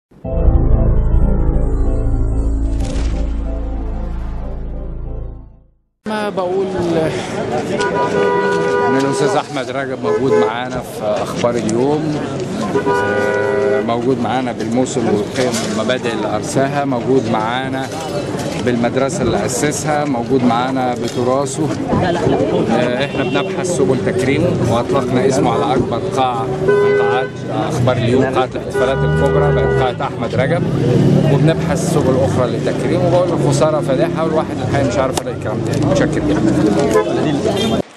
ما بقول ان الاستاذ احمد رجب موجود معانا في اخبار اليوم آه، موجود معانا بالموصل والقيم والمبادئ اللي ارساها موجود معانا بالمدرسه اللي اسسها موجود معانا بتراثه آه، احنا بنبحث سبل تكريمه واطلقنا اسمه على اكبر قاعه من قاعات اخبار اليوم قاعه الاحتفالات الكبرى بقت قاعه احمد رجب وبنبحث سبل اخرى لتكريمه وبقول الخساره فادحه والواحد الحقيقه مش عارف الاقي كلام تاني متشكر جدا